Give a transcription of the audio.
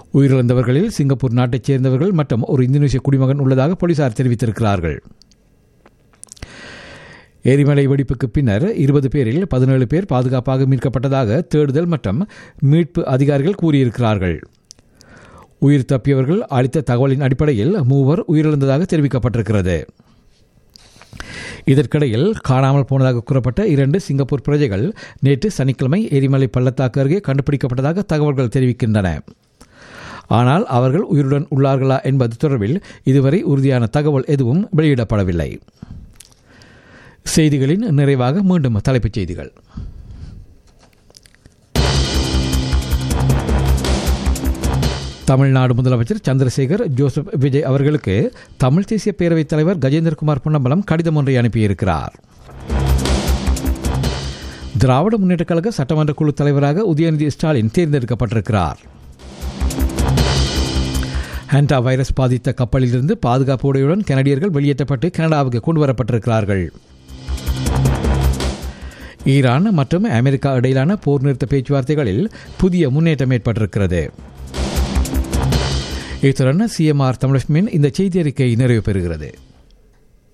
உயிரிழந்தவர்களில் Singapore நாட்டைச் சேர்ந்தவர்கள் மற்றும் ஒரு இந்தோனேசிய குடிமகன் உள்ளதாக போலீசார் தெரிவித்திருக்கிறார்கள் எரிமலை வெடிப்புக்கு பின்னர் இருபது பேரில் பதினேழு பேர் பாதுகாப்பாக மீட்கப்பட்டதாக தேடுதல் மற்றும் மீட்பு அதிகாரிகள் கூறியிருக்கிறார்கள் உயிர் தப்பியவர்கள் அளித்த தகவலின் அடிப்படையில் மூவர் உயிரிழந்ததாக தெரிவிக்கப்பட்டிருக்கிறது இதற்கிடையில் காணாமல் போனதாக கூறப்பட்ட இரண்டு சிங்கப்பூர் பிரஜைகள் நேற்று சனிக்கிழமை எரிமலை பள்ளத்தாக்கு அருகே கண்டுபிடிக்கப்பட்டதாக தகவல்கள் தெரிவிக்கின்றன ஆனால் அவர்கள் உயிருடன் உள்ளார்களா என்பது தொடர்பில் இதுவரை உறுதியான தகவல் எதுவும் வெளியிடப்படவில்லை செய்திகளின் நிறைவாக மீண்டும் தலைப்புச் செய்திகள் தமிழ்நாடு முதலமைச்சர் சந்திரசேகர் ஜோசப் விஜய் அவர்களுக்கு தமிழ் தேசிய பேரவைத் தலைவர் கஜேந்திரகுமார் பொன்னம்பலம் கடிதம் ஒன்றை அனுப்பியிருக்கிறார் திராவிட முன்னேற்றக் கழக சட்டமன்ற குழு தலைவராக உதயநிதி ஸ்டாலின் தேர்ந்தெடுக்கப்பட்டிருக்கிறார் ஹேண்டா வைரஸ் பாதித்த கப்பலிலிருந்து பாதுகாப்பு உடையுடன் கனடியர்கள் வெளியேற்றப்பட்டு கனடாவுக்கு கொண்டு வரப்பட்டிருக்கிறார்கள் ஈரான் மற்றும் அமெரிக்கா இடையிலான போர் நிறுத்த பேச்சுவார்த்தைகளில் புதிய முன்னேற்றம் ஏற்பட்டிருக்கிறது இத்துடன் சிஎம்ஆர் தமிழ் இந்த செய்தி அறிக்கை நிறைவு பெறுகிறது